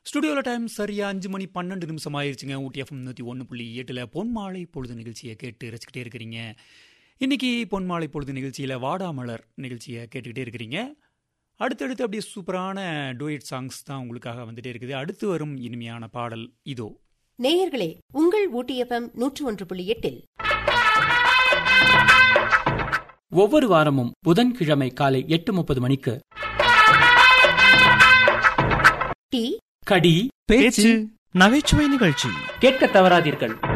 ஸ்டுடியோவில் டைம் சரியா அஞ்சு மணி பன்னெண்டு நிமிஷம் ஆயிருச்சுங்க ஊட்டி எஃப்எம் நூற்றி ஒன்று புள்ளி எட்டில் பொன்மாலை பொழுது நிகழ்ச்சியை கேட்டு ரசிக்கிட்டே இருக்கிறீங்க இன்னைக்கு பொன்மாலை பொழுது நிகழ்ச்சியில் வாடாமலர் நிகழ்ச்சியை கேட்டுக்கிட்டே இருக்கிறீங்க அடுத்தடுத்து அப்படியே சூப்பரான டூயட் சாங்ஸ் தான் உங்களுக்காக வந்துட்டே இருக்குது அடுத்து வரும் இனிமையான பாடல் இதோ நேயர்களே உங்கள் ஊட்டி எஃப்எம் நூற்று ஒன்று புள்ளி எட்டில் ஒவ்வொரு வாரமும் புதன்கிழமை காலை எட்டு முப்பது மணிக்கு டி கடி பேச்சு நகைச்சுவை நிகழ்ச்சி கேட்க தவறாதீர்கள்